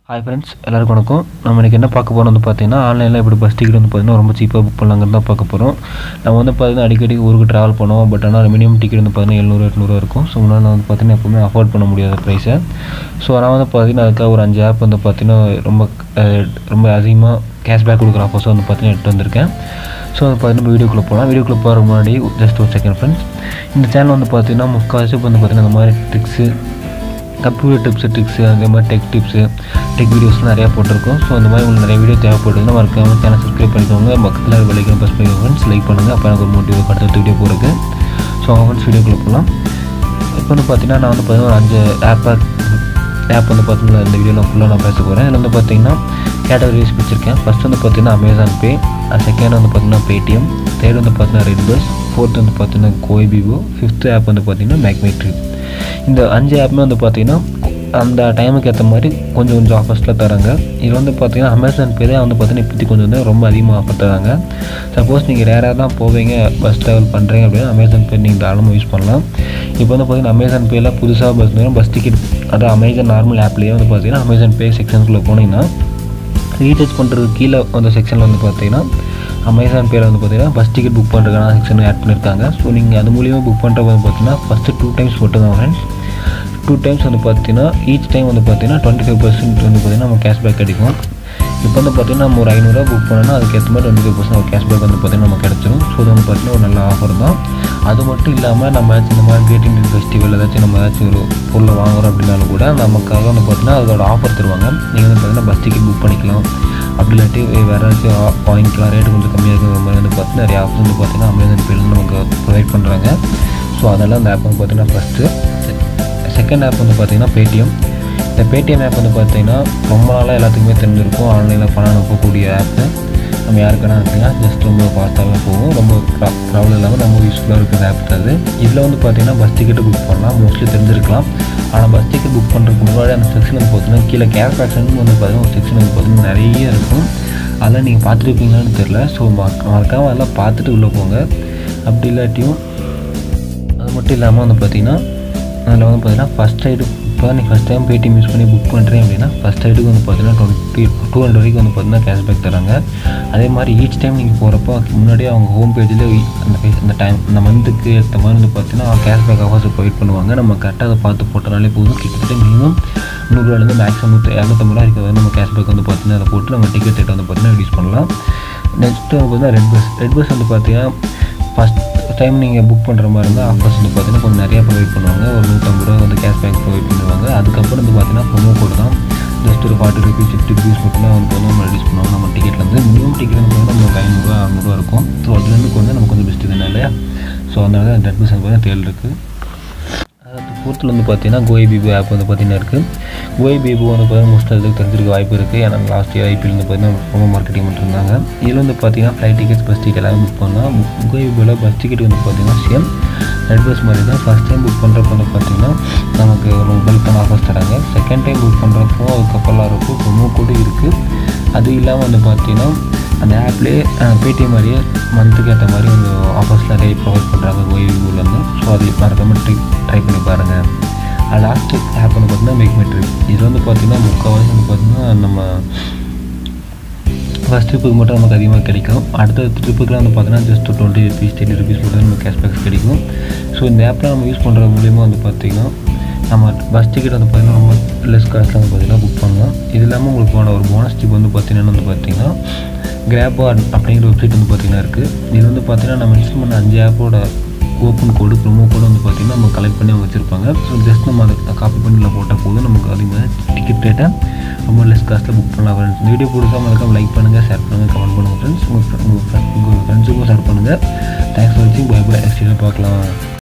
hi friends எல்லாருக்கும் வணக்கம் நம்ம இன்றைக்கி என்ன பார்க்க போகிறோம் வந்து பார்த்தீங்கன்னா ஆன்லைனில் எப்படி பஸ் டிக்கெட் வந்து பார்த்தீங்கன்னா ரொம்ப சீப்பாக புக் பண்ணலாங்கிறது தான் பார்க்க போகிறோம் நம்ம வந்து பார்த்தீங்கன்னா அடிக்கடி ஊருக்கு ட்ராவல் பண்ணுவோம் பட் ஆனால் மினிமம் டிக்கெட் வந்து பார்த்தீங்கன்னா எழுநூறு எட்நூறுவா இருக்கும் ஸோ முன்னால் வந்து பார்த்தீங்கன்னா எப்பவுமே அஃபோர்ட் பண்ண முடியாத ப்ரைஸை ஸோ நான் வந்து பார்த்தீங்கன்னா அதுக்காக ஒரு அஞ்சு ஆப் வந்து பார்த்தீங்கன்னா ரொம்ப அஹ், ரொம்ப அதிகமாக கேஷ்பேக் கொடுக்குற ஆஃபர்ஸும் வந்து பார்த்தீங்கன்னா எடுத்து வந்திருக்கேன் ஸோ அது பார்த்தீங்கன்னா வீடியோக்குள்ளே போகலாம் வீடியோக்குள்ளே போகிற முன்னாடி ஜஸ்ட் ஒரு செகண்ட் ஃப்ரெண்ட்ஸ் இந்த சேனல் வந்து பார்த்தீங்கன்னா முக்கால்வாசி வந்து பார்த்தீங்கன்னா இந்த மாதிரி ட்ரிக்ஸு கம்ப்யூட்டர் டிப்ஸு ட்ரிக்ஸு அதே மாதிரி டெக் டிப்ஸு டெக் வீடியோஸ்லாம் நிறையா போட்டிருக்கோம் ஸோ அந்த மாதிரி உங்களுக்கு நிறைய வீடியோ தேவைப்படுதுன்னா மறக்காம சேனல் சப்ஸ்கிரைப் பண்ணிக்கோங்க பக்கத்தில் இருக்க விலைக்கு ப்ரெஸ் பண்ணிக்கோங்க ஃப்ரெண்ட்ஸ் லைக் பண்ணுங்கள் அப்போ எனக்கு ஒரு மோட்டிவ் அடுத்த வீடியோ போகிறதுக்கு ஸோ அவங்க ஃப்ரெண்ட்ஸ் வீடியோக்குள்ளே போகலாம் இப்போ வந்து பார்த்தீங்கன்னா நான் வந்து பார்த்தீங்கன்னா ஒரு அஞ்சு ஆப் ஆப் வந்து பார்த்தீங்கன்னா இந்த வீடியோவில் ஃபுல்லாக நான் பேச போகிறேன் இதில் வந்து பார்த்தீங்கன்னா கேட்டகரிஸ் வச்சுருக்கேன் ஃபஸ்ட் வந்து பார்த்தீங்கன்னா அமேசான் பே செகண்ட் வந்து பார்த்தீங்கன்னா பேடிஎம் தேர்ட் வந்து பார்த்தீங்கன்னா ரெட் பஸ் ஃபோர்த் வந்து பார்த்தீங்கன்னா கோய்பிவோ ஃபிஃப்த் ஆப் வந்து பார்த்தீங்கன்னா மேக்மேட்ரிக் இந்த அஞ்சு ஆப்புமே வந்து பார்த்தீங்கன்னா அந்த டைமுக்கு ஏற்ற மாதிரி கொஞ்சம் கொஞ்சம் ஆஃபர்ஸில் தராங்க இது வந்து பார்த்தீங்கன்னா அமேசான் பே தான் வந்து பார்த்தீங்கன்னா இப்போதைக்கு கொஞ்சம் வந்து ரொம்ப அதிகமாக ஆஃபர் தராங்க சப்போஸ் நீங்கள் ரேராக தான் போவீங்க பஸ் ட்ராவல் பண்ணுறீங்க அப்படின்னா அமேசான் பே நீங்கள் தாராளமாக யூஸ் பண்ணலாம் இப்போ வந்து பார்த்தீங்கன்னா அமேசான் பேயில் புதுசாக பஸ் பஸ் டிக்கெட் அதாவது அமேசான் நார்மல் ஆப்லேயே வந்து பார்த்தீங்கன்னா அமேசான் பே செக்ஷனுக்குள்ளே போனீங்கன்னா ரீசார்ஜ் பண்ணுறதுக்கு கீழே அந்த செக்ஷனில் வந்து பார்த்தீங்கன்னா அமேசான் பேரில் வந்து பார்த்தீங்கன்னா பஸ் டிக்கெட் புக் பண்ணுறதுக்கான செக்ஷன் ஆட் பண்ணியிருக்காங்க ஸோ நீங்கள் அது மூலியமாக புக் பண்ணுறது வந்து பார்த்தீங்கன்னா ஃபஸ்ட்டு டூ டைம்ஸ் மட்டும் தான் ஃப்ரெண்ட்ஸ் டூ டைம்ஸ் வந்து பார்த்தீங்கன்னா ஈச் டைம் வந்து பார்த்தீங்கன்னா டுவெண்ட்டி ஃபைவ் பர்சன்ட் வந்து பார்த்தீங்கன்னா நம்ம கேஷ்பேக் கிடைக்கும் இப்போ வந்து பார்த்தீங்கன்னா நம்ம ஒரு ஐநூறுரூவா புக் பண்ணோன்னா அதுக்கேற்ற மாதிரி டுவெண்ட்டி ஃபைவ் பர்சன்ட் கேஷ்பேக் வந்து பார்த்தீங்கன்னா நமக்கு கிடச்சிரும் ஸோ இது வந்து பார்த்தீங்கன்னா ஒரு நல்ல ஆஃபர் தான் அது மட்டும் இல்லாமல் நம்ம ஏதாச்சும் இந்த மாதிரி கிரேட் இண்டியன் ஃபெஸ்டிவல் ஏதாச்சும் நம்ம ஏதாச்சும் ஒரு பொருளை வாங்குறோம் அப்படின்னாலும் கூட நமக்காக வந்து பார்த்தீங்கன்னா அதோட ஆஃபர் தருவாங்க நீங்கள் வந்து பார்த்தீங்கன்னா பஸ் டிக்கெட் புக் பண்ணிக்கலாம் அப்படி இல்லாட்டி வேறு ஏதாச்சும் ஆ- வாங்கிக்கலாம் ரேட்டு கொஞ்சம் கம்மியாக இருக்கிற மாதிரி வந்து பார்த்தீங்கன்னா நிறைய ஆப்ஸ் வந்து பார்த்தீங்கன்னா அமேசான் பேரில் நமக்கு ப்ரொவைட் பண்ணுறாங்க ஸோ அதனால் அந்த ஆப் வந்து பார்த்தீங்கன்னா ஃபஸ்ட்டு செகண்ட் ஆப் வந்து பார்த்தீங்கன்னா பேடிஎம் இந்த பேடிஎம் ஆப் வந்து பார்த்தீங்கன்னா ரொம்ப நாளாக எல்லாத்துக்குமே தெரிஞ்சிருக்கும் ஆன்லைனில் பணம் அனுப்பக்கூடிய ஆப்பு நம்ம யாருக்கான இருக்குன்னா ஜஸ்ட் ரொம்ப ஃபாஸ்ட்டாக போகும் ரொம்ப ப்ராப்ளம் இல்லாமல் ரொம்ப யூஸ்ஃபுல்லாக இருக்கிற ஆப் அது இதில் வந்து பார்த்தீங்கன்னா பஸ் டிக்கெட்டு புக் பண்ணலாம் மோஸ்ட்லி தெரிஞ்சிருக்கலாம் ஆனால் பஸ் டிக்கெட் புக் பண்ணுறதுக்கு முன்னாடி அந்த செக்ஷன் வந்து பார்த்தீங்கன்னா கீழே கேப் ஆக்ஷன் வந்து பார்த்தீங்கன்னா ஒரு செக்ஷன் வந்து பார்த்தீங்கன்னா நிறைய இருக்கும் அதெல்லாம் நீங்கள் பார்த்துருப்பீங்களான்னு தெரில ஸோ மறக்காமல் அதெல்லாம் பார்த்துட்டு உள்ளே போங்க அப்படி இல்லாட்டியும் அது மட்டும் இல்லாமல் வந்து பார்த்தீங்கன்னா அதில் வந்து பார்த்தீங்கன்னா ஃபஸ்ட் ரைடு இப்போ நீ ஃபஸ்ட் டைம் பேடிஎம் யூஸ் பண்ணி புக் பண்ணுறேன் அப்படின்னா ஃபஸ்ட் ரைடுக்கு வந்து பார்த்தீங்கன்னா டுவெண்ட்டி டூ ஹண்ட்ரட் வரைக்கும் வந்து பார்த்தீங்கன்னா கேஷ்பேக் தராங்க அதே மாதிரி ஈச் டைம் நீங்கள் போகிறப்போ முன்னாடியே அவங்க ஹோம் பேஜில் அந்த page- அந்த டைம் அந்த மந்த்துக்கு ஏற்ற மாதிரி வந்து பார்த்தீங்கன்னா கேஷ்பேக் ஆஃபர்ஸ் ப்ரொவைட் பண்ணுவாங்க நம்ம கரெக்டாக அதை பார்த்து போட்டனாலே போதும் கிட்டத்தட்ட மினிமம் நூறுரூவாலேருந்து மேக்ஸிமம் நூற்றி இரநூத்தம்பது ரூபா இருக்கிறது நம்ம கேஷ்பேக் வந்து பார்த்தீங்கன்னா அதை போட்டு நம்ம டிக்கெட் ரேட் வந்து பார்த்தீங்கன்னா யூஸ் பண்ணலாம் நெக்ஸ்ட்டு வந்து பார்த்தீங்கன்னா ரெட் பஸ் ரெட் பஸ் வந்து பார்த்தீங்கன்னா ஃபஸ்ட் டைம் நீங்கள் புக் பண்ணுற மாதிரி இருந்தால் ஆஃபர்ஸ் வந்து பார்த்தீங்கன்னா கொஞ்சம் நிறையா ப்ரொவைட் பண்ணுவாங்க ஒரு நூற்றம்பது ரூபா வந்து கேஷ்பேக் ப்ரொவைட் பண்ணுவாங்க அதுக்கப்புறம் வந்து பார்த்தீங்கன்னா ப்ரொமோ கோட் தான் ஜஸ்ட் ஒரு ஃபார்ட்டி ருபீஸ் ஃபிஃப்டி ருபீஸ் மட்டும் தான் வந்து பார்த்தீங்கன்னா நம்ம ரெடியூஸ் பண்ணுவாங்க நம்ம டிக்கெட்லேருந்து மினிமம் டிக்கெட் வந்து பார்த்தீங்கன்னா நமக்கு ஐநூறுரூவா அறநூறுவா இருக்கும் ஸோ அதுலேருந்து கொஞ்சம் நமக்கு கொஞ்சம் பெஸ்ட்டு தானே இல்லையா ஸோ அதனால தான் ரெட் பஸ் வந்து பார்த்தீங்கன்னா தேல் இருக்குது அடுத்து ஃபோர்த்தில் வந்து பார்த்தீங்கன்னா கோய் பிபு ஆப் வந்து பார்த்தீங்கன்னா இருக்குது கோய் பிபு வந்து பார்த்தீங்கன்னா மோஸ்ட் அதுக்கு தெரிஞ்சிருக்க வாய்ப்பு இருக்குது ஏன்னா லாஸ்ட் இயர் ஐபிஎல் வந்து பார்த்தீங்கன்னா ரொம்ப மார்க்கெட்டிங் பண்ணிருந்தாங்க இதில் வந்து பார்த்தீங்கன்னா ஃப்ளைட் டிக்கெட்ஸ் பஸ் டிக்கெட் எல்லாமே புக் பண்ணலாம் கோய் பிபுவில் பஸ் டிக்கெட் வந்து பார்த்தீங்கன்னா சேம் ரெட் பஸ் மாதிரி தான் ஃபஸ்ட் டைம் புக் பண்ணுறப்ப வந்து பார்த்தீங்கன்னா நமக்கு ஒரு பல்கான ஆஃபர்ஸ் தராங்க செகண்ட் டைம் புக் பண்ணுறப்போ அதுக்கப்புறம் இருக்கும் ப்ரொமோ கூட இருக்குது அது இல்லாமல் வந்து பார்த்தீங்கன்னா அந்த ஆப்லேயே பேடிஎம் மாதிரியே மந்த்துக்கு ஏற்ற மாதிரி வந்து ஆஃபர்ஸ் நிறைய ப்ரொவைட் பண்ணுறாங்க ஓய்வுலேருந்து ஸோ அது மறக்காமல் ட்ரை ட்ரை பண்ணி பாருங்கள் லாஸ்ட்டு ஆப் வந்து பார்த்தீங்கன்னா மேக் மெட்ரிக் இது வந்து பார்த்தீங்கன்னா முக்கால்வாசி வந்து பார்த்தீங்கன்னா நம்ம ஃபஸ்ட் ட்ரிப்புக்கு மட்டும் நமக்கு அதிகமாக கிடைக்கும் அடுத்த ட்ரிப்புக்குலாம் வந்து பார்த்தீங்கன்னா just twenty rupees ten rupees மட்டும் நமக்கு கேஷ்பேக்ஸ் கிடைக்கும் ஸோ இந்த ஆப்பில் நம்ம யூஸ் பண்ணுறது மூலியமாக வந்து பார்த்திங்கன்னா நம்ம பஸ் டிக்கெட் வந்து பார்த்திங்கன்னா ரொம்ப லெஸ் காஸ்ட்டில் வந்து பார்த்திங்கன்னா புக் பண்ணலாம் இது இல்லாமல் உங்களுக்கு போன ஒரு போனஸ் டிப் வந்து பார்த்திங்கன்னா வந்து பார்த்திங்கன்னா கிராப் அப்படிங்கிற வெப்சைட் வந்து பார்த்திங்கன்னா இருக்குது இது வந்து பார்த்திங்கன்னா நம்ம இன்ஸ்டால் பண்ண அஞ்சு ஆப்போட ஓப்பன் கோடு ப்ரொமோ கோடு வந்து பார்த்திங்கன்னா நம்ம கலெக்ட் பண்ணி அவங்க வச்சுருப்பாங்க ஸோ ஜஸ்ட் நம்ம அதை காப்பி பண்ணி உள்ள போட்டால் போதும் நமக்கு அதிகமாக டிக்கெட் ரேட்டை ரொம்ப லெஸ் காஸ்ட்டில் புக் பண்ணலாம் ஃப்ரெண்ட்ஸ் இந்த வீடியோ பிடிச்சா மறக்காம லைக் பண்ணுங்கள் ஷேர் பண்ணுங்கள் கமெண்ட் பண்ணுங்கள் ஃப்ரெண்ட்ஸ் உங்கள் உங்கள் ஃப்ரெண்ட்ஸுக்கும் ஷேர் பண்ணுங்கள் தேங்க்ஸ் ஃபார் வாட்சிங் பை பை நெக்ஸ்ட் பார்க்கலாம்